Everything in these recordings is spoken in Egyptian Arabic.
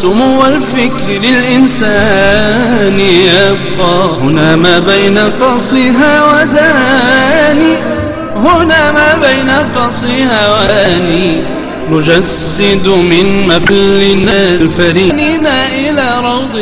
سمو الفكر للإنسان يبقى هنا ما بين قصها وداني هنا ما بين قصها وداني نجسد من مفل الناس الفريننا إلى روض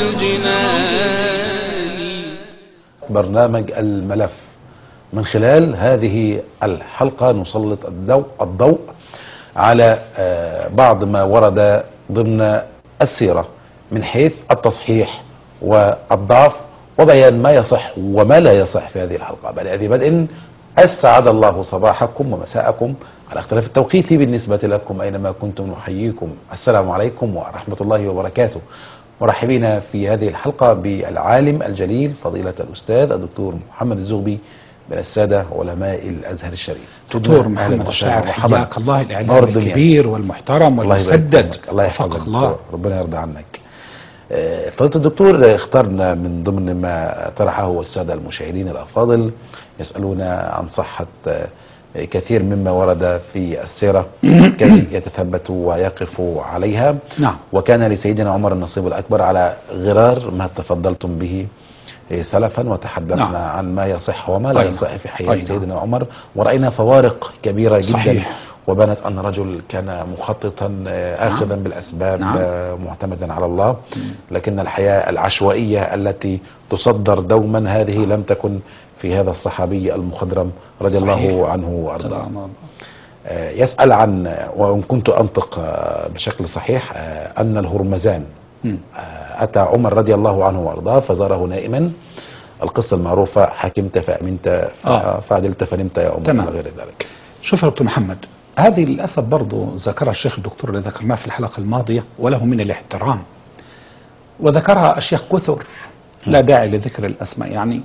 الجنان برنامج الملف من خلال هذه الحلقة نسلط الضوء, الضوء على آه، بعض ما ورد ضمن السيرة من حيث التصحيح والضعف وبيان ما يصح وما لا يصح في هذه الحلقة بل هذه بدء أسعد الله صباحكم ومساءكم على اختلاف التوقيت بالنسبة لكم أينما كنتم نحييكم السلام عليكم ورحمة الله وبركاته مرحبين في هذه الحلقة بالعالم الجليل فضيلة الأستاذ الدكتور محمد الزغبي من السادة علماء الأزهر الشريف دكتور أهلا محمد وسهلا. الشاعر مرحبا. حياك الله الاعلام نور الدنيا. الكبير والمحترم الله يبارك والمسدد فيك. الله يحفظك وفق الله الله ربنا يرضى عنك آه، فضيلة الدكتور آه، اخترنا من ضمن ما طرحه السادة المشاهدين الأفاضل يسألون عن صحة آه، كثير مما ورد في السيرة كي يتثبتوا ويقفوا عليها نعم. وكان لسيدنا عمر النصيب الأكبر على غرار ما تفضلتم به آه، سلفا وتحدثنا نعم. عن ما يصح وما لا طيب. يصح في حياة طيب. سيدنا عمر ورأينا فوارق كبيرة جدا صحيح. وبانت أن رجل كان مخططا آه، آخذا بالأسباب نعم. آه، معتمدا على الله لكن الحياة العشوائية التي تصدر دوما هذه لم تكن في هذا الصحابي المخضرم رضي صحيح. الله عنه وارضاه سلام الله. آه، يسأل عن وإن كنت أنطق آه، بشكل صحيح آه، أن الهرمزان مم. آه، أتى عمر رضي الله عنه وارضاه فزاره نائما القصة المعروفة حكمت فأمنت ف- آه. فعدلت فنمت يا عمر تمام. إلى غير ذلك شوف يا دكتور محمد هذه للاسف برضو ذكرها الشيخ الدكتور اللي ذكرناه في الحلقه الماضيه وله من الاحترام وذكرها الشيخ كثر لا داعي لذكر الاسماء يعني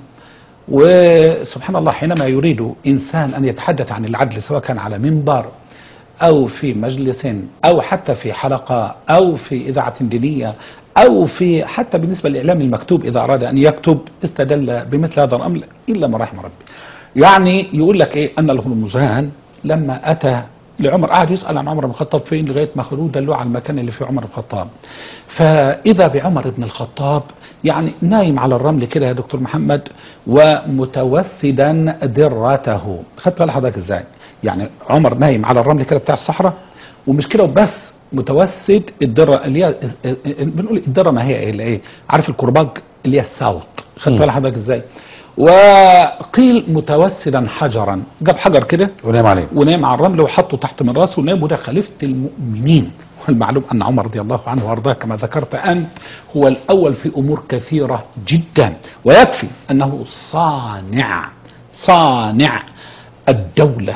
وسبحان الله حينما يريد انسان ان يتحدث عن العدل سواء كان على منبر او في مجلس او حتى في حلقه او في اذاعه دينيه او في حتى بالنسبه للاعلام المكتوب اذا اراد ان يكتب استدل بمثل هذا الامر الا ما رحم ربي. يعني يقول لك ايه ان الهرمزان لما اتى لعمر قعد يسال عن عمر بن الخطاب فين لغايه ما خلوه دلوه على المكان اللي فيه عمر بن الخطاب. فاذا بعمر بن الخطاب يعني نايم على الرمل كده يا دكتور محمد ومتوسدا درته. خدت بال حضرتك ازاي؟ يعني عمر نايم على الرمل كده بتاع الصحراء ومش كده وبس متوسد الدره اللي هي بنقول الدره ما هي اللي ايه؟ عارف الكرباج اللي هي الساوط. خدت مم. بال حضرتك ازاي؟ وقيل متوسدا حجرا جاب حجر كده ونام عليه ونام على الرمل وحطه تحت من راسه ونام وده خليفه المؤمنين والمعلوم ان عمر رضي الله عنه وارضاه كما ذكرت انت هو الاول في امور كثيره جدا ويكفي انه صانع صانع الدوله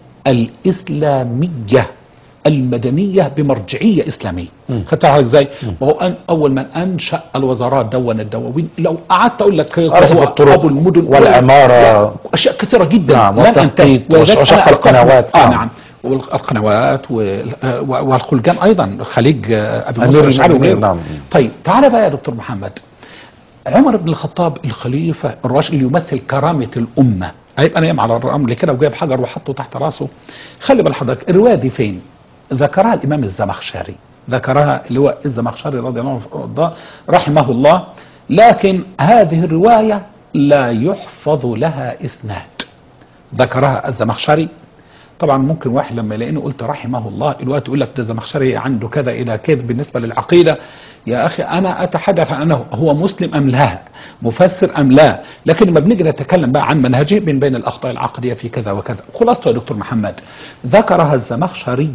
الاسلاميه المدنيه بمرجعيه اسلاميه مم. خدت بالك ازاي؟ وهو أن اول من انشا الوزارات دون الدواوين لو قعدت اقول لك أرصف هو الطرق ابو المدن والعمارة. اشياء كثيره جدا نعم، لن والتخطيط أنتهي. ولذلك وشق أنا أستثمر- القنوات. اه نعم. نعم والقنوات وال- آه، والخلجان ايضا خليج آه، ابي أمير مصر الاشعري المؤمنين، وغيره. نعم. طيب تعالى بقى يا دكتور محمد عمر بن الخطاب الخليفه الراشد اللي يمثل كرامه الامه هيبقى نايم على الرمل كده وجايب حجر وحطه تحت راسه خلي بال حضرتك الروايه دي فين؟ ذكرها الامام الزمخشري ذكرها اللي هو الزمخشري رضي الله عنه وارضاه رحمه الله لكن هذه الروايه لا يحفظ لها اسناد ذكرها الزمخشري طبعا ممكن واحد لما يلاقيني قلت رحمه الله الوقت يقول لك ده الزمخشري عنده كذا الى كذا بالنسبه للعقيده يا اخي انا اتحدث عن انه هو مسلم ام لا مفسر ام لا لكن لما بنيجي نتكلم بقى عن منهجه من بين الاخطاء العقديه في كذا وكذا خلاصته يا دكتور محمد ذكرها الزمخشري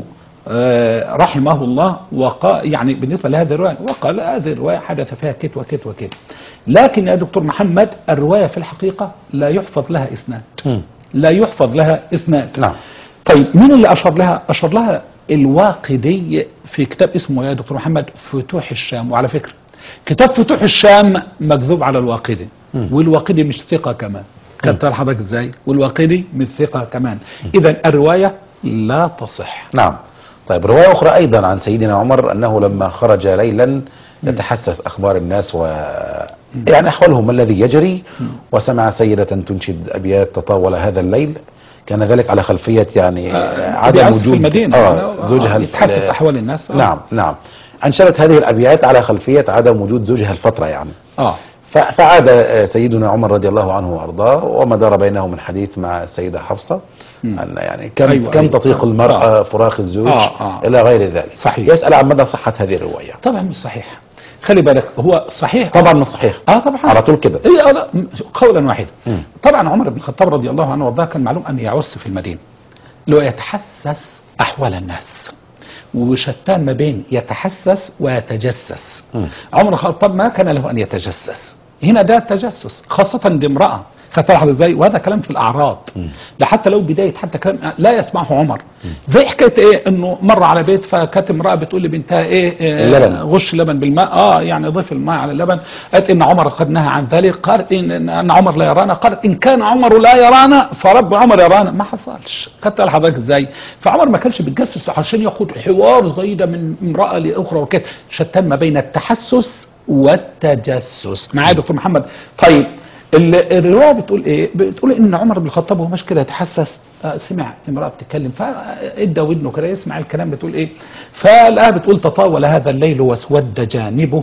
آه، رحمه الله وقال يعني بالنسبه لهذه الروايه وقال هذه الروايه حدث فيها كت وكت وكت لكن يا دكتور محمد الروايه في الحقيقه لا يحفظ لها اسناد مم. لا يحفظ لها اسناد نعم طيب مين اللي اشار لها اشار لها الواقدي في كتاب اسمه يا دكتور محمد فتوح الشام وعلى فكره كتاب فتوح الشام مكذوب على الواقدي مم. والواقدي مش ثقه كمان خدت بال حضرتك ازاي والواقدي مش ثقه كمان اذا الروايه لا تصح نعم طيب رواية أخرى أيضا عن سيدنا عمر أنه لما خرج ليلا يتحسس أخبار الناس و يعني أحوالهم ما الذي يجري وسمع سيدة تنشد أبيات تطاول هذا الليل كان ذلك على خلفية يعني آه، عدم بيعز وجود في المدينة آه زوجها ال- يتحسس احوال الناس آه. نعم نعم أنشرت هذه الأبيات على خلفية عدم وجود زوجها الفترة يعني اه ف- فعاد آه، سيدنا عمر رضي الله عنه وارضاه وما دار بينه من حديث مع السيده حفصه أن يعني كم أيوة، كم أيوة. تطيق المراه فراخ الزوج آه، آه. الى غير ذلك صحيح. يسال عن مدى صحه هذه الروايه طبعا مش صحيح خلي بالك هو صحيح طبعا مش صحيح اه طبعا على طول كده ايه آه لا م- قولا واحدا مم. طبعا عمر بن الخطاب رضي الله عنه وارضاه كان معلوم ان يعس في المدينه لو يتحسس احوال الناس وشتان ما بين يتحسس ويتجسس مم. عمر بن الخطاب ما كان له ان يتجسس هنا ده تجسس خاصة دي امرأة خدت بالك ازاي وهذا كلام في الاعراض ده حتى لو بدايه حتى كلام لا يسمعه عمر زي حكايه ايه انه مر على بيت فكانت امراه بتقول لبنتها ايه, إيه اللبن. غش اللبن بالماء اه يعني ضيف الماء على اللبن قالت ان عمر قد نهى عن ذلك قالت ان ان عمر لا يرانا قالت ان كان عمر لا يرانا فرب عمر يرانا ما حصلش خدت بالك حضرتك ازاي فعمر ما كانش بيتجسس عشان ياخد حوار زي ده من امراه لاخرى وكده شتان ما بين التحسس والتجسس معايا يا دكتور محمد طيب ال- الروايه بتقول ايه بتقول ان عمر بن الخطاب وهو ماشي كده يتحسس آه، سمع امراه بتتكلم فادى ودنه كده يسمع الكلام بتقول ايه فلقاها بتقول تطاول هذا الليل واسود جانبه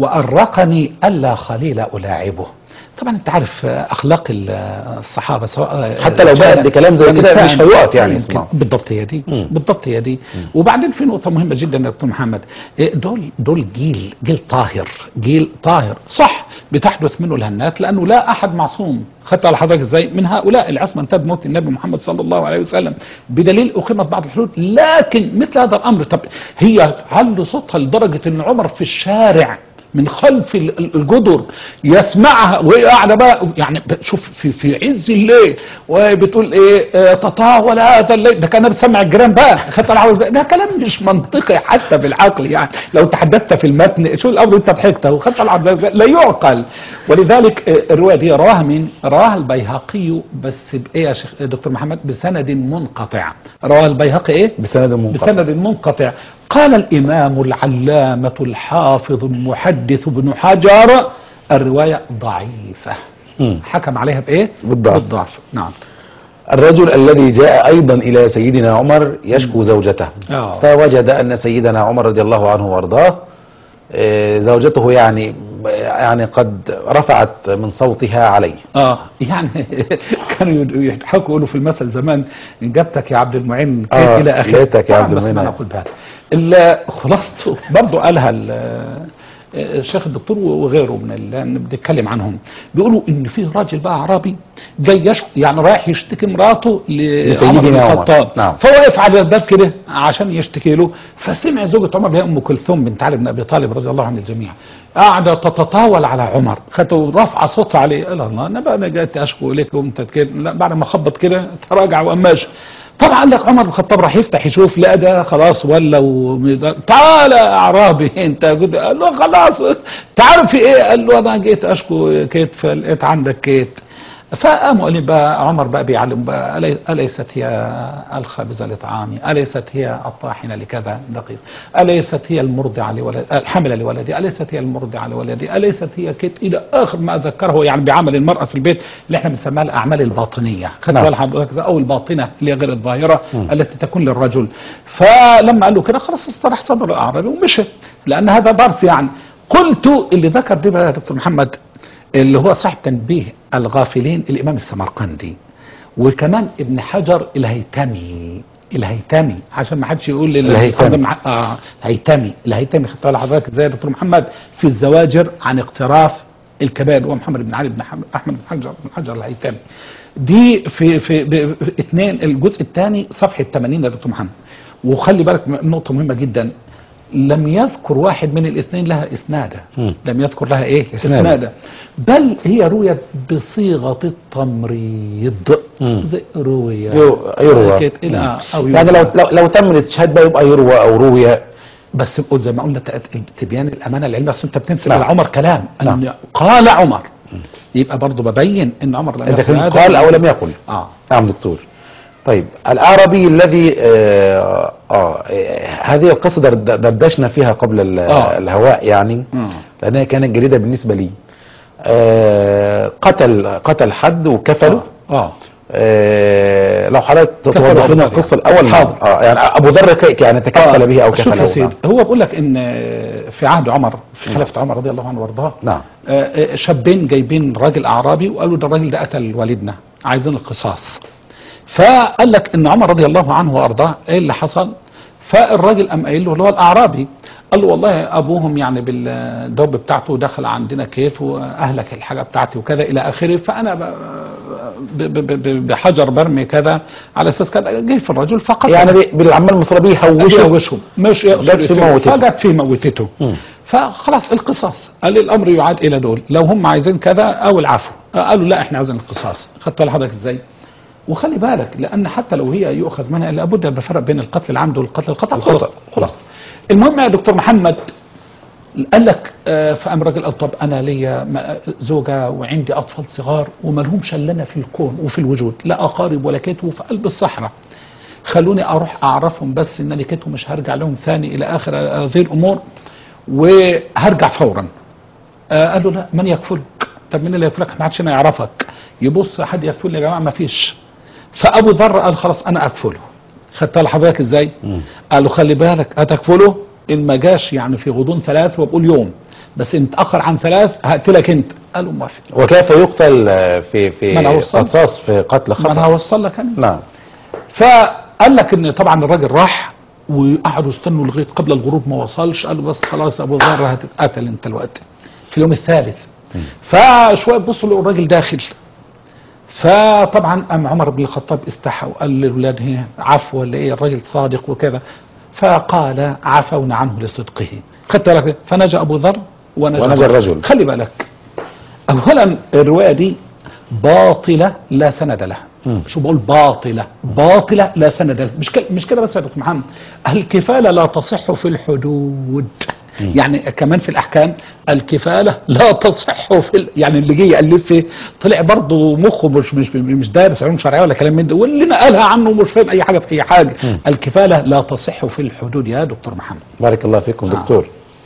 وارقني الا خليل الاعبه طبعا انت عارف آه، اخلاق ال- آه، الصحابه سواء آه، حتى لو رجالا بقى بكلام زي كده ونساء. مش هيقف يعني يمكن. يسمعه. بالضبط هي دي مم. بالضبط هي دي وبعدين في نقطه مهمه جدا يا دكتور محمد إيه دول دول جيل جيل طاهر جيل طاهر صح بتحدث منه الهنات لانه لا احد معصوم خدت على حضرتك ازاي من هؤلاء العصمه انتهى بموت النبي محمد صلى الله عليه وسلم بدليل اقيمت بعض الحدود لكن مثل هذا الامر طب هي على صوتها لدرجه ان عمر في الشارع من خلف ال- ال- الجدر يسمعها وهي قاعده بقى يعني شوف في في عز الليل وبتقول ايه آه، تطاول هذا الليل ده كان بتسمع الجيران بقى خدت على عاوز ده كلام مش منطقي حتى بالعقل يعني لو تحدثت في المتن شو الامر انت ضحكت وخدت على عاوز لا يعقل ولذلك آه، الروايه دي رواها مين؟ رواها البيهقي بس بايه يا شيخ دكتور محمد بسند منقطع رواها البيهقي ايه؟ بسند منقطع بسند منقطع قال الإمام العلامة الحافظ المحدث ابن حجر الرواية ضعيفة مم. حكم عليها بإيه؟ بالضعف. بالضعف نعم الرجل الذي جاء ايضا الى سيدنا عمر يشكو زوجته آه. فوجد ان سيدنا عمر رضي الله عنه وارضاه آه، زوجته يعني يعني قد رفعت من صوتها عليه اه يعني كانوا يد- يضحكوا يقولوا في المثل زمان ان جبتك يا عبد المعين كيف آه، الى اخره ليتك يا طبعاً عبد بس ما المعين. نقول بهذا ال- خلاصته برضه قالها ال- الشيخ الدكتور وغيره من اللي بنتكلم عنهم بيقولوا ان في راجل بقى اعرابي جاي يشكو يعني رايح يشتكي مراته لسيدنا لعمر بن عمر. الخطاب نعم. فوقف على الباب كده عشان يشتكي له فسمع زوجة عمر اللي هي ام كلثوم بنت علي بن ابي طالب رضي الله عن الجميع قاعده تتطاول على عمر خدت رافعه صوتها عليه قال الله انا بقى انا جيت اشكو اليك وانت كده لا بعد ما خبط كده تراجع وقام ماشي طبعا قال لك عمر بن الخطاب راح يفتح يشوف لا ده خلاص ولا ومد- تعالى يا اعرابي انت كده قال له خلاص تعرف في ايه قال له انا جيت اشكو كيت فلقيت عندك كيت فقاموا قال بقى عمر بقى بيعلم بقى ألي- أليست هي الخابزة لطعامي أليست هي الطاحنة لكذا دقيق أليست هي المرضعة لولد الحاملة لولدي أليست هي المرضعة لولدي أليست هي كت إلى آخر ما ذكره يعني بعمل المرأة في البيت اللي احنا بنسميها الأعمال الباطنية خدت نعم. بال حضرتك أو الباطنة اللي هي غير الظاهرة التي تكون للرجل فلما قال له كده خلاص استراح صدر الأعرابي ومشى لأن هذا درس يعني قلت اللي ذكر دي بقى يا دكتور محمد اللي هو صاحب تنبيه الغافلين الامام السمرقندي وكمان ابن حجر الهيتمي الهيتمي عشان ما حدش يقول لي الهيثمي. مع... اه الهيتمي الهيتمي خدت بالك حضرتك ازاي يا دكتور محمد في الزواجر عن اقتراف الكبائر هو محمد بن علي بن حم- احمد بن حجر بن حجر الهيتمي دي في في, في, في اثنين الجزء الثاني صفحه 80 يا دكتور محمد وخلي بالك من نقطه مهمه جدا لم يذكر واحد من الاثنين لها اسنادا مم. لم يذكر لها ايه إسنادا. اسنادا بل هي رويت بصيغه التمريض مم. زي روي يو- يروى كده إلى- مم. أو يعني يروى. لو لو, لو تم الاستشهاد بقى يبقى يروى او روي بس بقول زي ما قلنا ت- تبيان الامانه العلميه اصل انت بتنسب نعم. على عمر كلام ان نعم. قال عمر يبقى برضه ببين ان عمر لم اذا يقل كان هذا. قال او لم يقل اه نعم دكتور طيب الأعرابي الذي آه, آه, آه هذه القصة در- دردشنا فيها قبل ال- آه. الهواء يعني مم. لأنها كانت جديدة بالنسبة لي آه قتل قتل حد وكفله اه آه لو حضرتك كفل توضح أبو لنا ذر القصه يعني. الاول حاضر. اه يعني ابو ذر ك- يعني تكفل به او شوف كفله يا سيدي نعم. هو بيقول لك ان في عهد عمر في خلافه عمر رضي الله عنه وارضاه نعم آه، آه، شابين جايبين راجل اعرابي وقالوا ده الراجل ده قتل والدنا عايزين القصاص فقال لك ان عمر رضي الله عنه وارضاه ايه اللي حصل فالراجل قام قايل له اللي هو الاعرابي قال له والله ابوهم يعني بالدوب بتاعته دخل عندنا كيت واهلك الحاجه بتاعتي وكذا الى اخره فانا ب- ب- ب- ب- بحجر برمي كذا على اساس كذا جه في الرجل فقط يعني بي- بالعامه المصريه بيهوشوا يهوشهم مش يقصد جت في يقتله. موتته. فجت في موتته مم. فخلاص القصاص قال لي الامر يعاد الى دول لو هم عايزين كذا او العفو قالوا لا احنا عايزين القصاص خدت لحضرتك ازاي وخلي بالك لان حتى لو هي يؤخذ منها لابد ان بفرق بين القتل العمد والقتل الخطا الخطأ. خلاص خلاص المهم يا دكتور محمد قال لك آه، فقام راجل قال طب انا ليا م- زوجه وعندي اطفال صغار وما لهمش الا انا في الكون وفي الوجود لا اقارب ولا كتو في قلب الصحراء خلوني اروح اعرفهم بس ان انا كتو مش هرجع لهم ثاني الى اخر هذه الامور وهرجع فورا آه قال له لا من يكفلك طب مين اللي يكفلك ما حدش هنا يعرفك يبص حد يكفلني يا جماعه ما فيش فابو ذر قال خلاص انا اكفله خدت لحضرتك ازاي قال له خلي بالك هتكفله ان ما جاش يعني في غضون ثلاث وبقول يوم بس ان تاخر عن ثلاث هقتلك انت قال له موافق وكيف يقتل آه، في في ما أنا هوصل. قصاص في قتل ما انا خطا هوصل لك انا نعم فقال لك ان طبعا الراجل راح وقعدوا استنوا لغايه قبل الغروب ما وصلش قالوا بس خلاص ابو ذر هتتقتل انت الوقت في اليوم الثالث فشويه بصوا لقوا الراجل داخل فطبعا قام عمر بن الخطاب استحى وقال للاولاد هي عفو ولا ايه الراجل صادق وكذا فقال عفونا عنه لصدقه خدت بالك فنجا ابو ذر ونجا, ونجا الرجل. خلي بالك اولا الروايه دي باطله لا سند لها شو بقول باطله باطله لا سند لها مش كده مش كده بس يا دكتور محمد الكفاله لا تصح في الحدود يعني كمان في الاحكام الكفاله لا تصح في ال... يعني اللي جه يالف فيه طلع برضه مخه مش مش مش دارس علوم شرعيه ولا كلام من ده واللي نقلها عنه مش فاهم اي حاجه في اي حاجه الكفاله لا تصح في الحدود يا دكتور محمد بارك الله فيكم آه. دكتور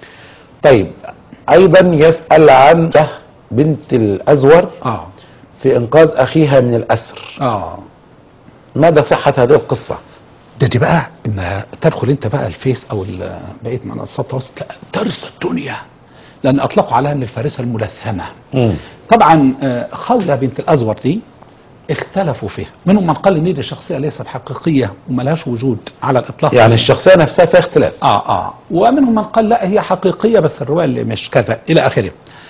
طيب ايضا يسال عن شه بنت الازور اه في انقاذ اخيها من الاسر اه ماذا صحه هذه القصه ده دي بقى ان تدخل انت بقى الفيس او ال- بقيه منصات التواصل تلاقي ترس الدنيا لان اطلقوا عليها ان الفارسه الملثمه مم. طبعا آه، خوله بنت الازور دي اختلفوا فيها منهم من قال ان دي شخصيه ليست حقيقيه وملهاش وجود على الاطلاق يعني الشخصيه نفسها فيها اختلاف اه اه ومنهم من قال لا هي حقيقيه بس الروايه اللي مش كذا الى اخره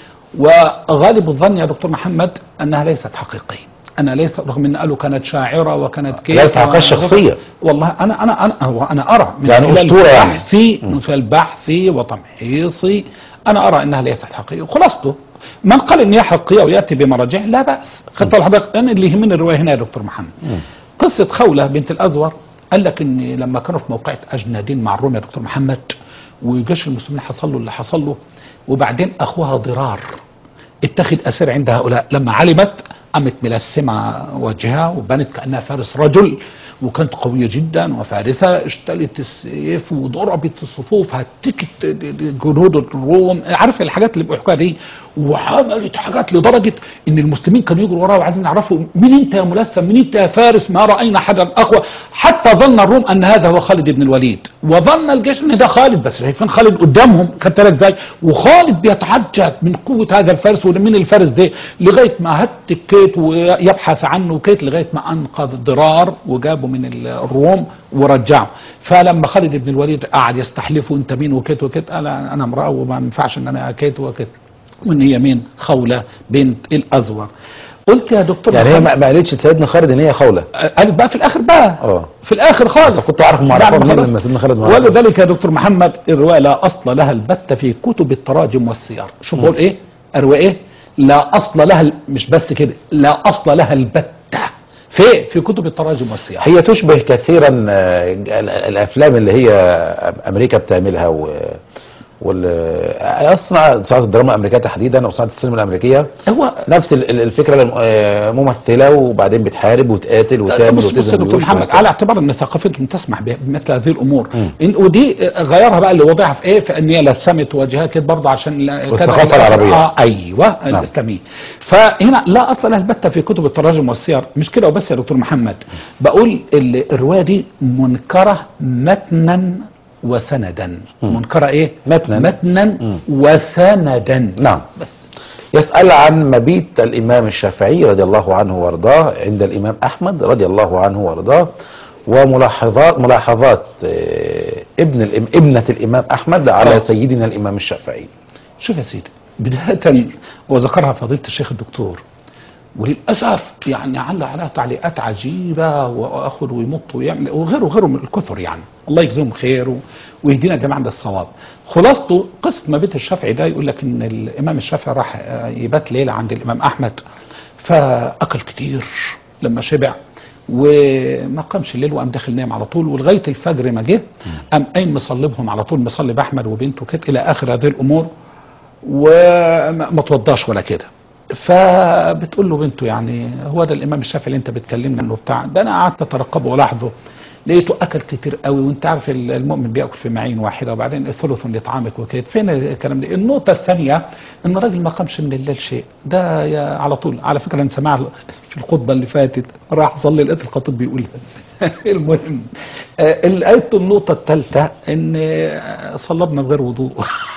وغالب الظن يا دكتور محمد انها ليست حقيقيه انا ليس رغم ان قالوا كانت شاعره وكانت كيف ليست حقيقية شخصية. والله انا انا انا هو انا ارى من يعني خلال أسطورة يعني. بحثي من خلال بحثي وتمحيصي انا ارى انها ليست حقيقيه خلاصته من قال ان هي حقيقيه وياتي بمراجع لا باس خدت لحضرتك انا اللي يهمني الروايه هنا يا دكتور محمد قصه خوله بنت الازور قال لك ان لما كانوا في موقعة اجنادين مع الروم يا دكتور محمد وجيش المسلمين حصل له اللي حصل له وبعدين اخوها ضرار اتخذ اسير عند هؤلاء لما علمت قامت ملثمه وجهها وبانت كانها فارس رجل وكانت قويه جدا وفارسه اشتلت السيف وضربت الصفوف هتكت جنود الروم عارف الحاجات اللي بيحكوها دي وعملت حاجات لدرجه ان المسلمين كانوا يجروا وراها وعايزين يعرفوا مين انت يا ملثم مين انت يا فارس ما راينا حدا اقوى حتى ظن الروم ان هذا هو خالد بن الوليد وظن الجيش ان ده خالد بس شايفين خالد قدامهم خدت بالك ازاي وخالد بيتعجب من قوه هذا الفارس ومين الفارس ده لغايه ما هت كيت ويبحث عنه كيت لغايه ما انقذ ضرار وجابه من الروم ورجعه فلما خالد بن الوليد قعد يستحلفه انت مين وكيت وكيت قال انا امراه وما ينفعش ان انا كيت وكيت وان هي مين خوله بنت الازور قلت يا دكتور يعني هي محمد- ما ما قالتش لسيدنا خالد ان هي خوله قالت بقى في الاخر بقى اه في الاخر خالص بس كنت اعرف هم عرفوها بعد ما منين خلصت. لما سيدنا خالد ما عرفها. ولذلك يا دكتور محمد الروايه لا اصل لها البتة في كتب التراجم والسير شوف بقول ايه الروايه ايه لا اصل لها ال- مش بس كده لا اصل لها البتة في في كتب التراجم والسير هي تشبه كثيرا آه، ال- الافلام اللي هي امريكا بتعملها و- وال اصلا صناعه الدراما الامريكيه تحديدا او صناعه السينما الامريكيه هو نفس ال- ال- الفكره الم- آه، ممثله وبعدين بتحارب وتقاتل وتعمل بص بص يا وتذهب دكتور ويوش محمد وهكذا. على اعتبار ان ثقافتهم تسمح ب- بمثل هذه الامور مم. إن ودي غيرها بقى اللي وضعها في ايه في ان هي لثمت وجهها كده برضه عشان لا- كذا والثقافة إلى آخره. العربية. اه ايوه الاسلاميه فهنا لا اصل لها البته في كتب التراجم والسير مش كده وبس يا دكتور محمد بقول ال- الروايه دي منكره متنا وسندا منكره ايه متنا. متنا مم. وسندا نعم بس يسأل عن مبيت الإمام الشافعي رضي الله عنه وارضاه عند الإمام أحمد رضي الله عنه وارضاه وملاحظات ملاحظات آه، ابن الإم ابنة الإمام أحمد على آه. سيدنا الإمام الشافعي شوف يا سيدي بداية وذكرها فضيلة الشيخ الدكتور وللأسف يعني علق عليها تعليقات عجيبة وأخذ ويمط ويعمل وغيره وغيره من الكثر يعني الله يجزيهم خير و- ويهدينا جميعا للصواب خلاصته قصة ما بيت الشافعي ده يقول لك إن الإمام الشافعي راح آه، يبات ليلة عند الإمام أحمد فأكل كتير لما شبع وما قامش الليل وقام داخل نام على طول ولغايه الفجر ما جه قام قايم مصلبهم على طول مصلب احمد وبنته كده الى اخر هذه الامور وما ما توضاش ولا كده فبتقول له بنته يعني هو ده الامام الشافعي اللي انت بتكلمنا عنه بتاع ده انا قعدت اترقبه والاحظه لقيته اكل كتير قوي وانت عارف ال- المؤمن بياكل في معين واحده وبعدين الثلث لطعامك وكده فين الكلام ده النقطه الثانيه ان الراجل ما قامش من الليل شيء ده يا على طول على فكره انا سمعها في الخطبه اللي فاتت راح صلي لقيت الخطيب بيقولها المهم آه، الايه النقطه الثالثه ان آه، صلبنا بغير وضوء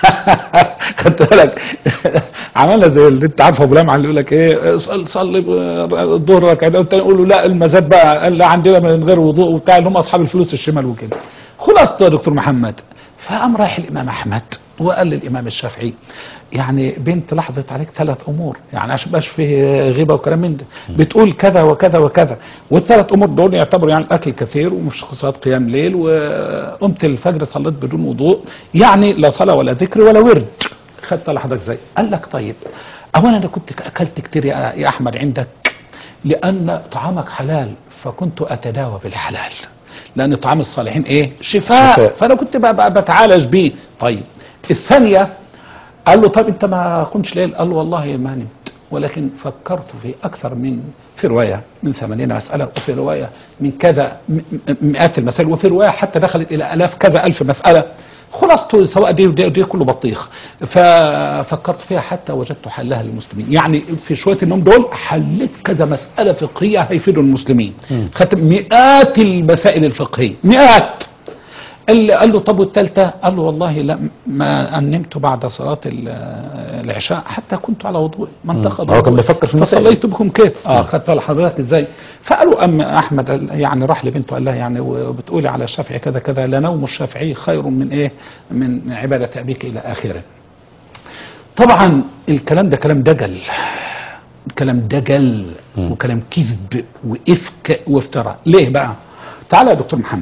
خدت بالك عملنا زي اللي انت عارفه ابو لمعه اللي يقول لك ايه صل صلي الظهر ركعتين والتاني يقول له لا المزاد بقى قال لا عندنا من غير وضوء وبتاع اللي هم اصحاب الفلوس الشمال وكده خلاص يا دكتور محمد فقام رايح الامام احمد وقال للامام الشافعي يعني بنت لاحظت عليك ثلاث امور يعني عشان مبقاش فيه غيبه وكلام من ده بتقول كذا وكذا وكذا والثلاث امور دول يعتبروا يعني الاكل كثير ومش خصات قيام ليل وقمت الفجر صليت بدون وضوء يعني لا صلاه ولا ذكر ولا ورد خدت لحضرتك زي قال لك طيب اولا انا كنت اكلت كتير يا يا احمد عندك لان طعامك حلال فكنت اتداوى بالحلال لان طعام الصالحين ايه شفاء, شفاء. فانا كنت بقى بقى بتعالج بيه طيب الثانيه قال له طب انت ما قمتش ليل قال له والله ما نمت ولكن فكرت في اكثر من في روايه من ثمانين مساله وفي روايه من كذا م- م- مئات المسائل وفي روايه حتى دخلت الى الاف كذا الف مساله خلاصته سواء دي ودي, ودي كله بطيخ ففكرت فيها حتى وجدت حلها للمسلمين يعني في شويه النوم دول حليت كذا مساله فقهيه هيفيدوا المسلمين خدت مئات المسائل الفقهيه مئات اللي قال له طب والثالثه قال له والله لا ما أن نمت بعد صلاه ال- العشاء حتى كنت على وضوء ما انتقض هو كان وضوئي. بيفكر في المسائل. فصليت بكم كده اه خدت لحضرتك ازاي فقالوا ام احمد قال- يعني راح لبنته قال لها يعني وبتقولي على الشافعي كذا كذا لنوم الشافعي خير من ايه من عباده ابيك الى اخره طبعا الكلام ده كلام دجل كلام دجل وكلام كذب وافك وافتراء ليه بقى تعالى يا دكتور محمد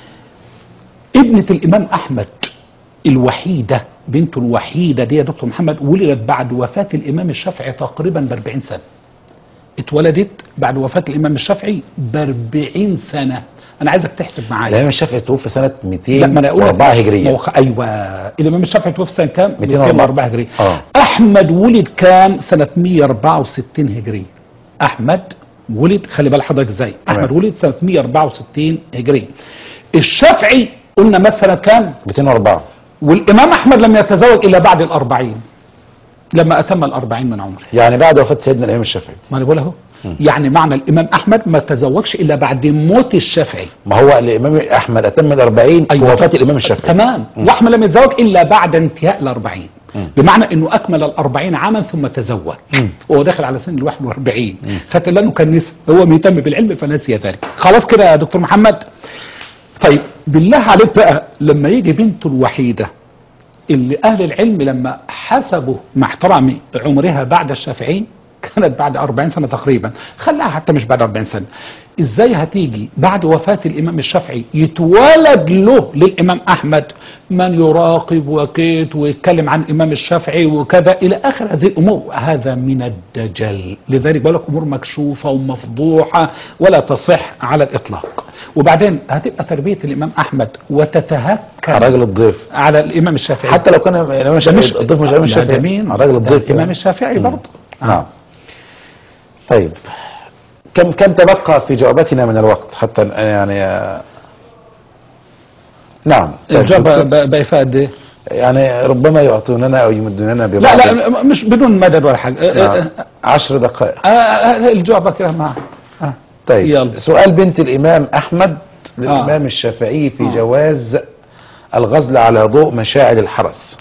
ابنة الإمام أحمد الوحيدة بنته الوحيدة دي يا دكتور محمد ولدت بعد وفاة الإمام الشافعي تقريبا ب 40 سنة اتولدت بعد وفاة الإمام الشافعي ب 40 سنة أنا عايزك تحسب معايا الإمام الشافعي توفي سنة لا ما انا اقول لك 204 ما هو هجرية خ- ايوه الامام الشافعي توفي سنه كام 204 هجريه آه. احمد ولد كام سنه 164 هجريه احمد ولد خلي بال حضرتك ازاي تمام. احمد ولد سنه 164 هجريه الشافعي قلنا مات سنه كام 204 والامام احمد لم يتزوج الا بعد الأربعين لما اتم الأربعين من عمره يعني بعد وفاة سيدنا الإمام الشافعي ما انا بقول اهو يعني معنى الامام احمد ما تزوجش الا بعد موت الشافعي ما هو الإمام أحمد أتم ال 40 في وفاة الإمام الشافعي تمام واحمد لم يتزوج الا بعد انتهاء الأربعين بمعنى انه اكمل الأربعين عاما ثم تزوج وهو داخل على سن الواحد واربعين خدت لانه كان نسي هو مهتم بالعلم فنسي ذلك خلاص كده يا دكتور محمد طيب بالله عليك بقى لما يجي بنته الوحيده اللي اهل العلم لما حسبوا مع احترامي عمرها بعد الشافعي كانت بعد 40 سنه تقريبا خلاها حتى مش بعد 40 سنه ازاي هتيجي بعد وفاه الامام الشافعي يتولد له للامام احمد من يراقب وكيت ويتكلم عن الامام الشافعي وكذا الى اخر هذه الامور هذا من الدجل لذلك بقول لك امور مكشوفه ومفضوحه ولا تصح على الاطلاق وبعدين هتبقى تربيه الامام احمد وتتهكم الراجل الضيف على الامام الشافعي حتى لو كان الامام الشافعي مش- الضيف مش الامام لا، الشافعي ده مين الراجل ده الضيف الامام يعني. الشافعي مم. برضه آه. نعم طيب كم كم تبقى في جواباتنا من الوقت حتى يعني آه، نعم طيب، الجواب دكتور، ب- بقى قد ايه؟ يعني ربما يعطوننا او يمدوننا ببعض لا لا م- مش بدون مدد ولا حاجه آه، نعم. آه، عشر دقائق آه، آه، الجواب كده معاه آه. طيب يلا. سؤال بنت الامام احمد للامام الشافعي في آه. جواز الغزل على ضوء مشاعر الحرس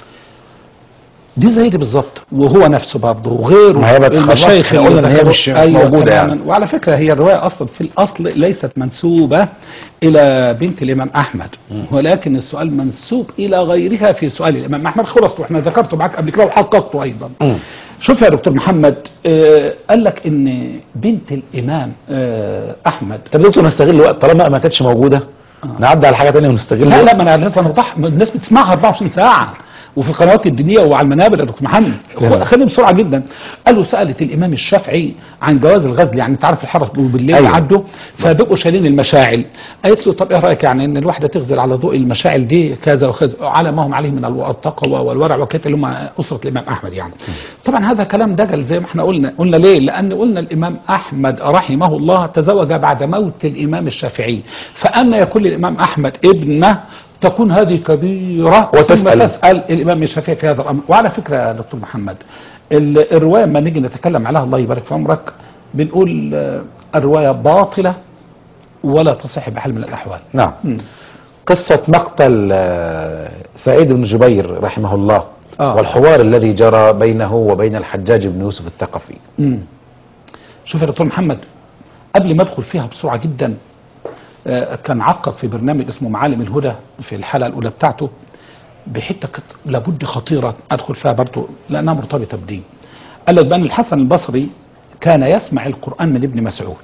دي زي دي بالظبط وهو نفسه برضه وغيره ما هي بقى خلاص، المشايخ احنا اللي قلنا إن هي ذكروا- مش- مش موجودة تماماً. يعني. وعلى فكره هي الروايه اصلا في الاصل ليست منسوبه الى بنت الامام احمد ولكن السؤال منسوب الى غيرها في سؤال الامام احمد خلص واحنا ذكرته معاك قبل كده وحققته ايضا مم. شوف يا دكتور محمد آه قال لك ان بنت الامام آه احمد طب دكتور نستغل الوقت طالما ما كانتش موجوده نعدي على حاجه ثانيه ونستغل لا الوقت. لا ما انا لازم اوضح الناس بتسمعها 24 ساعه وفي القنوات الدينيه وعلى المنابر يا دكتور محمد تمام. خلينا بسرعه جدا قالوا سالت الامام الشافعي عن جواز الغزل يعني انت عارف الحرس بالليل أيوة. يعدوا فبيبقوا شايلين المشاعل قالت له طب ايه رايك يعني ان الواحده تغزل على ضوء المشاعل دي كذا وكذا على ما هم عليه من الو- التقوى والورع وكده اللي هم اسره الامام احمد يعني طبعا هذا كلام دجل زي ما احنا قلنا قلنا ليه لان قلنا الامام احمد رحمه الله تزوج بعد موت الامام الشافعي فاما يكون الامام احمد ابنه تكون هذه كبيرة وتسأل. ثم تسأل الإمام الشافعي في هذا الأمر وعلى فكرة يا دكتور محمد ال- الرواية ما نيجي نتكلم عليها الله يبارك في عمرك بنقول آه، الرواية باطلة ولا تصح بحال من الأحوال نعم مم. قصة مقتل آه، سعيد بن جبير رحمه الله آه. والحوار الذي جرى بينه وبين الحجاج بن يوسف الثقفي مم. شوف يا دكتور محمد قبل ما ادخل فيها بسرعه جدا آه، كان عقب في برنامج اسمه معالم الهدى في الحلقه الاولى بتاعته بحته كانت لابد خطيره ادخل فيها برضه لانها مرتبطه بدين قال لك بان الحسن البصري كان يسمع القران من ابن مسعود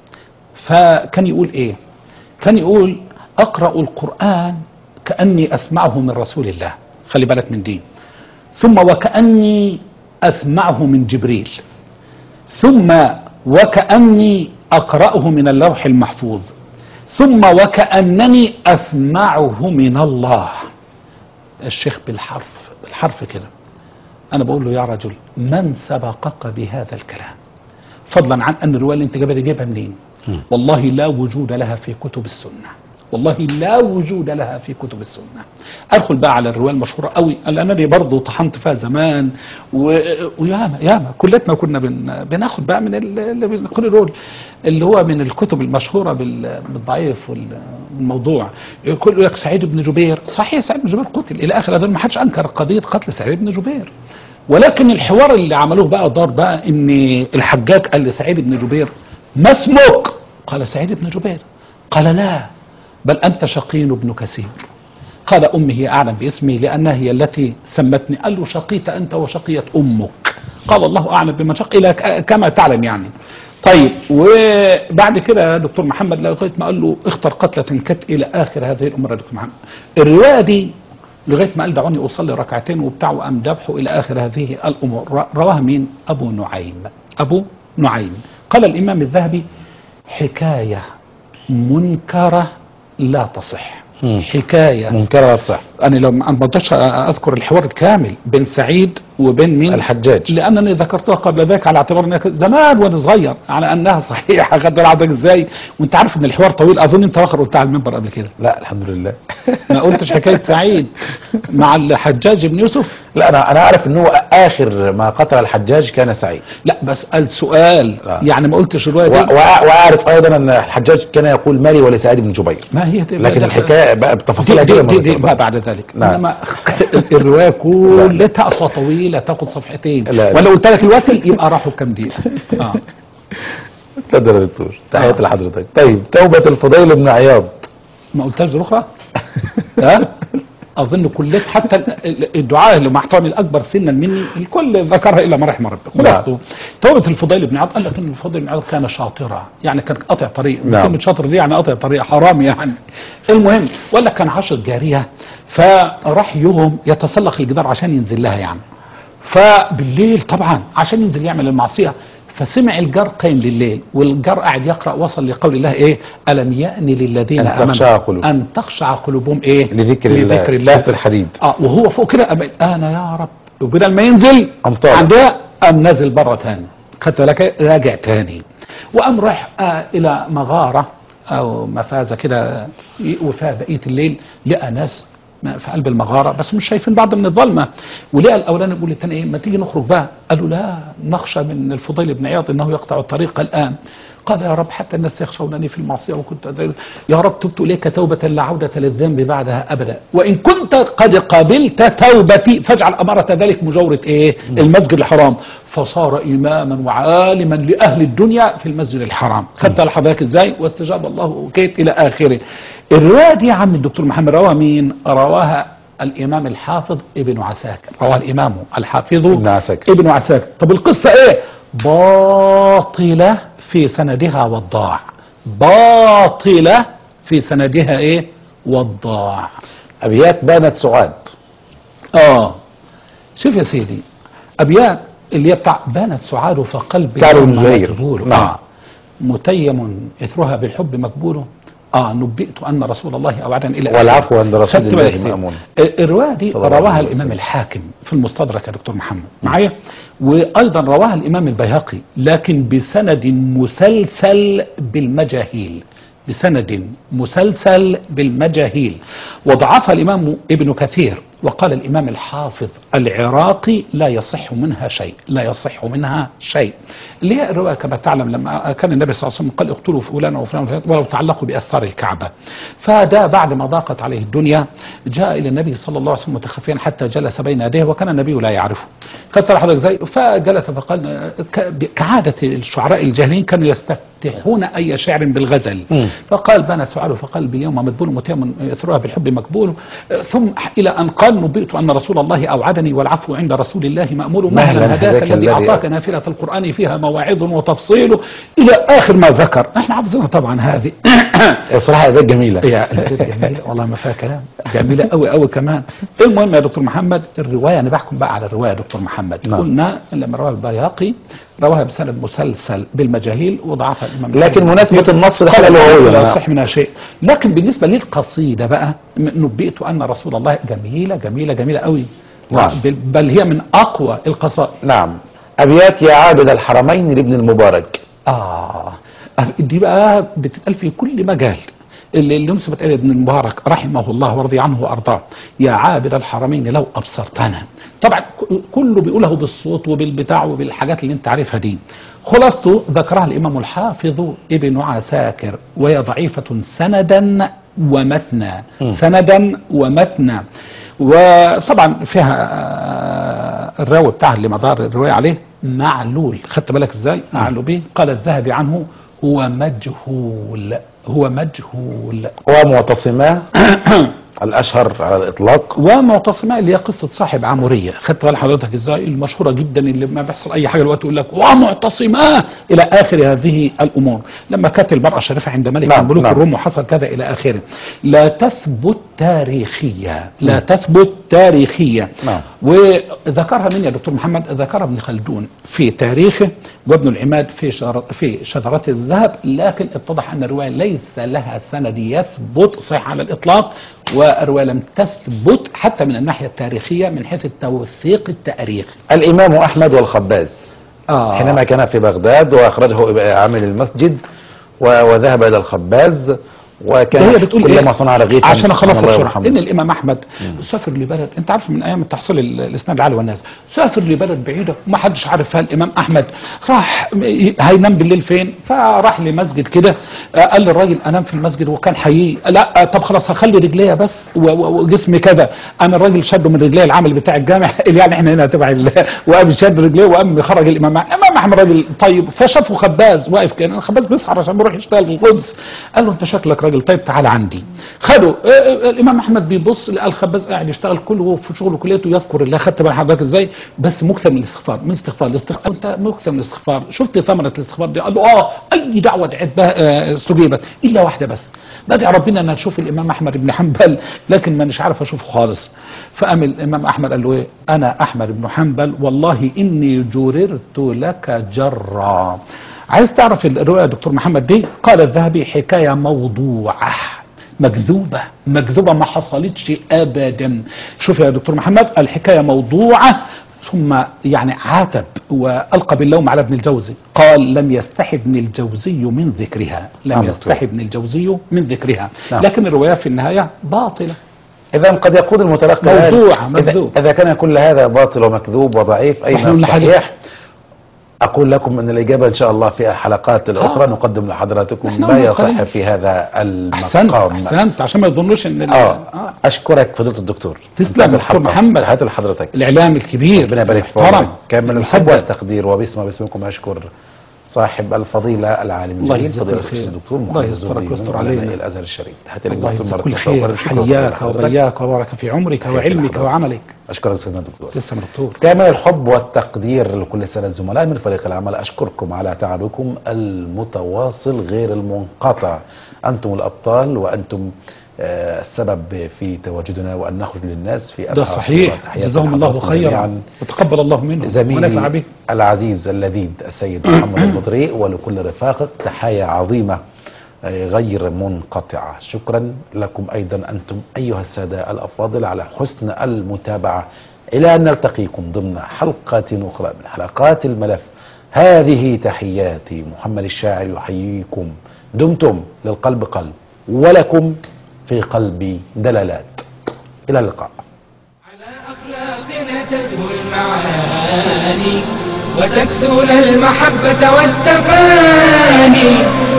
فكان يقول ايه كان يقول اقرا القران كاني اسمعه من رسول الله خلي بالك من دي ثم وكاني اسمعه من جبريل ثم وكأني أقرأه من اللوح المحفوظ ثم وكأنني أسمعه من الله الشيخ بالحرف بالحرف كده أنا بقول له يا رجل من سبقك بهذا الكلام فضلا عن أن الرواية اللي أنت جايبها دي جايبها منين والله لا وجود لها في كتب السنة والله لا وجود لها في كتب السنة أدخل بقى على الرواية المشهورة قوي أنا دي برضه طحنت فيها زمان و... وياما ياما كلتنا كنا بن... بناخد بقى من ال- اللي بنقول دول اللي هو من الكتب المشهورة بال... بالضعيف وال- والموضوع يقول لك سعيد بن جبير صحيح سعيد بن جبير قتل إلى آخر هذا ما حدش أنكر قضية قتل سعيد بن جبير ولكن الحوار اللي عملوه بقى دار بقى ان الحجاج قال لسعيد بن جبير ما اسمك قال سعيد بن جبير قال لا بل انت شقي بن كثير قال امي هي اعلم باسمي لانها هي التي سمتني قال له شقيت انت وشقيت امك قال الله اعلم بمن شق الى ك- كما تعلم يعني طيب وبعد كده يا دكتور محمد لغايه ما قال له اختر قتله كت الى اخر هذه الامور يا دكتور محمد الروايه دي لغايه ما قال دعوني اصلي ركعتين وبتاع وقام ذبحه الى اخر هذه الامور ر- رواها مين؟ ابو نعيم ابو نعيم قال الامام الذهبي حكايه منكره لا تصح مم. حكايه منكرة صح انا لو ما بقدرش اذكر الحوار الكامل بين سعيد وبين مين الحجاج لانني ذكرتها قبل ذلك على اعتبار انها كانت زمان وانا صغير على انها صحيحه خدت بالك ازاي وانت عارف ان الحوار طويل اظن انت واخر قلتها على المنبر قبل كده لا الحمد لله ما قلتش حكايه سعيد مع الحجاج بن يوسف لا انا انا عارف ان هو اخر ما قتل الحجاج كان سعيد لا بسال سؤال آه. يعني ما قلتش الروايه و- دي وأ- واعرف ايضا ان الحجاج كان يقول مالي ولسعيد بن جبير ما هي دي لكن دي- الحكايه بقى دي بتفاصيلها دي, كده دي, ما دي ما ذكرتها. بعد ذلك نعم. انما الروايه كلها اصلا طويله تاخد صفحتين لا، لا. ولا قلت لك الوقت يبقى راحوا كام دقيقه اه اتفضل يا دكتور تحياتي آه. لحضرتك طيب توبه الفضيل بن عياض ما قلتهاش اخرى ها اظن كلية حتى ال- ال- الدعاء اللي مع احترامي الاكبر سنا مني الكل ذكرها الا ما رحم ربي خلاصته توبه الفضيل بن عياض قال لك ان الفضيل بن عياض كان شاطرا يعني كان قاطع طريق نعم. كلمه شاطر دي يعني قاطع طريق حرام يعني المهم وقال لك كان عاشق جاريه فراح يوم يتسلق الجدار عشان ينزل لها يعني فبالليل طبعا عشان ينزل يعمل المعصيه فسمع الجار قايم لليل والجار قاعد يقرا وصل لقول الله ايه الم يأن للذين أن امنوا تخشع قلوبهم. ان تخشع قلوبهم ايه لذكر الله. لذكر الله سورة الحديد. اه وهو فوق كده أم- انا يا رب وبدل ما ينزل قام طالع. عندها قام نازل بره تاني خدت بالك إيه؟ راجع تاني وقام رايح آه الى مغاره او مفازه كده وفيها بقيه الليل لقى ناس ما- في قلب المغاره بس مش شايفين بعض من الظلمه ولقى الاولاني بيقول للثاني ايه ما تيجي نخرج بقى قالوا لا نخشى من الفضيل بن عياض انه يقطع الطريق الان قال يا رب حتى الناس يخشونني في المعصيه وكنت أدعو يا رب تبت اليك توبه لا عوده للذنب بعدها ابدا وان كنت قد قبلت توبتي فاجعل اماره ذلك مجاوره ايه المسجد الحرام فصار اماما وعالما لاهل الدنيا في المسجد الحرام خدت على حضرتك ازاي واستجاب الله وكيت الى اخره الروايه دي يا عم الدكتور محمد رواها مين رواها الامام الحافظ ابن عساكر رواها الامام الحافظ ابن عساكر. ابن عساكر طب القصة ايه باطلة في سندها والضاع باطلة في سندها ايه والضاع ابيات بانت سعاد اه شوف يا سيدي ابيات اللي هي بتاع بانت سعاد فقلبي بتاع يوم الجزائر. مجهول. نعم. آه. متيم اثرها بالحب مقبول اه نبئت ان رسول الله اوعدني الى والعفو عند رسول خدت الله بالك سيدي. مأمون. الروايه دي صلى الله رواها عليه الامام وسلم. الحاكم في المستدرك يا دكتور محمد معايا وايضا رواها الامام البيهقي لكن بسند مسلسل بالمجاهيل بسند مسلسل بالمجاهيل وضعفها الامام ابن كثير وقال الامام الحافظ العراقي لا يصح منها شيء لا يصح منها شيء اللي هي الروايه كما تعلم لما كان النبي صلى الله عليه وسلم قال اقتلوا فلان وفلان وفلان ولو تعلقوا باستار الكعبه فده بعد ما ضاقت عليه الدنيا جاء الى النبي صلى الله عليه وسلم متخفيا حتى جلس بين يديه وكان النبي لا يعرفه خدت على حضرتك زي فجلس فقال ك- كعاده الشعراء الجاهلين كانوا يستفتحون اي شعر بالغزل مم. فقال بنى سعاد فقلبي اليوم مدبول متيم يثرها بالحب مقبول ثم الى ان قال نبئت ان رسول الله اوعدني والعفو عند رسول الله مامول مهلا مهلا هداك هداك الذي الذي اعطاك نافله القران فيها مواعظ وتفصيل الى اخر ما ذكر احنا حافظينها طبعا هذه بصراحه ابيات جميله يا البيت جميله والله ما فيها كلام جميله قوي قوي كمان المهم يا دكتور محمد الروايه انا بحكم بقى على الروايه يا دكتور محمد نعم. قلنا لما رواه البيهقي رواها بسند مسلسل بالمجاهيل وضعفها الامام لكن مناسبه النص ده قال حاجه لا لغويه يصح منها شيء لكن بالنسبه للقصيده بقى م- نبئت ان رسول الله جميله جميله جميله قوي نعم. بل, بل هي من اقوى القصائد نعم ابيات يا عابد الحرمين لابن المبارك اه دي بقى بتتقال في كل مجال اللي اللي نسبت الى ابن المبارك رحمه الله ورضي عنه وارضاه يا عابد الحرمين لو ابصرتنا طبعا ك- كله بيقوله بالصوت وبالبتاع وبالحاجات اللي انت عارفها دي خلاصته ذكرها الامام الحافظ ابن عساكر وهي ضعيفه سندا ومتنا م. سندا ومتنا وطبعا فيها آه، الراوي بتاعها اللي مدار الروايه عليه معلول خدت بالك ازاي معلول به قال الذهبي عنه هو مجهول هو مجهول ومعتصماه الاشهر على الاطلاق ومعتصمة اللي هي قصة صاحب عمورية خدت بال حضرتك ازاي المشهورة جدا اللي ما بيحصل اي حاجة دلوقتي يقول لك ومعتصمة الى اخر هذه الامور لما كانت المرأة الشريفة عند ملك نعم، من ملوك نعم. الروم وحصل كذا الى اخره لا تثبت تاريخية لا تثبت تاريخية نعم. وذكرها من يا دكتور محمد ذكرها ابن خلدون في تاريخه وابن العماد في شر... في شذرات الذهب لكن اتضح ان الروايه ليس لها سند يثبت صحيح على الاطلاق والروايه لم تثبت حتى من الناحيه التاريخيه من حيث التوثيق التاريخي. الامام احمد والخباز آه. حينما كان في بغداد واخرجه عامل المسجد و- وذهب الى الخباز وكان هي بتقول كلما ايه صنع رغيفا عشان اخلص سبحان الله بسرعه وبحمده. ان الامام احمد سافر لبلد انت عارف من ايام التحصيل ال- الاسناد العالي والناس سافر لبلد بعيده وما حدش عارف فيها الامام احمد راح م- هينام بالليل فين فراح لمسجد كده آه، قال للراجل انام في المسجد وكان حقيقي لا آه، طب خلاص هخلي رجليا بس و- و- وجسمي كذا قام الراجل شده من رجليه العمل بتاع الجامع اللي يعني احنا هنا تبع ال- وقام شد رجليه وقام خرج الامام أحمد. الامام احمد راجل طيب فشافه خباز واقف كان الخباز بيسهر عشان بيروح يشتغل في القدس قال له انت شكلك راجل الراجل طيب تعال عندي خدوا آه، آه، الامام احمد بيبص لقى الخباز قاعد يشتغل كله في شغله كليته يذكر الله خدت بقى حضرتك ازاي بس مكثر من الاستغفار من الاستغفار الاستغفار انت مكثر من الاستغفار شفت ثمره الاستغفار دي قال له اه اي دعوه دعيت بها آه، استجيبت الا واحده بس بدعي ربنا ان اشوف الامام احمد بن حنبل لكن ما مش عارف اشوفه خالص فقام الامام احمد قال له ايه انا احمد بن حنبل والله اني جررت لك جرا عايز تعرف الروايه يا دكتور محمد دي قال الذهبي حكايه موضوعه مكذوبة مكذوبة ما حصلتش أبدا شوف يا دكتور محمد الحكاية موضوعة ثم يعني عاتب وألقى باللوم على ابن الجوزي قال لم يستحي ابن الجوزي من ذكرها لم نعم يستحي ابن الجوزي من ذكرها نعم. لكن الرواية في النهاية باطلة إذا قد يقود المتلقي موضوع، إذا, مكذوب. إذا كان كل هذا باطل ومكذوب وضعيف أين نحن نحدث. الصحيح أقول لكم أن الإجابة إن شاء الله في الحلقات الأخرى نقدم لحضراتكم نحن ما يصح قليل. في هذا أحسنت المقام أحسنت عشان ما يظنوش إن ال- آه. آه. أشكرك فضيلة الدكتور تسلم انتهت دكتور الحلقة. محمد. تحياتي لحضرتك الإعلام الكبير ربنا يبارك في المحترم عمرك كامل الحب المسدد. والتقدير وباسم باسمكم أشكر صاحب الفضيلة العالم الله الجليل يجزاك فضيلة الخير. الدكتور الله محمد يسترك الزهري ويستر من علينا. علماء الأزهر الشريف تحياتي لك الله دكتور يجزاك مرة كل أخرى خير وبارك فيك وبارك حياك لحضرتك. وبياك وبارك في عمرك وعلمك لحضرتك. وعملك أشكرك سيدنا الدكتور تسلم يا دكتور كامل الحب والتقدير لكل السادة الزملاء من فريق العمل أشكركم على تعبكم المتواصل غير المنقطع أنتم الأبطال وأنتم آه، السبب في تواجدنا وأن نخرج للناس في ده أبهى صحيح صورة. تحياتي جزاهم الله لحضراتكم خيرا جميعاً. وتقبل الله منه ونفع زميلي به العزيز اللذيذ السيد محمد البطري ولكل رفاقك تحايا عظيمة آه، غير منقطعة شكرا لكم أيضا أنتم أيها السادة الأفاضل على حسن المتابعة إلى أن نلتقيكم ضمن حلقة أخرى من حلقات الملف هذه تحياتي محمد الشاعر يحييكم دمتم للقلب قلب ولكم في قلبي دلالات إلى اللقاء على أخلاقنا تزهو المعاني وتكسون المحبة والتفاني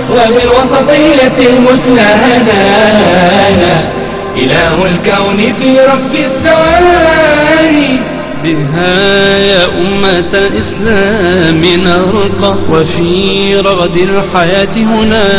وبالوسطية المثلى هدانا إله الكون في رب الثواني بها يا أمة الإسلام نرقى وفي رغد الحياة هنا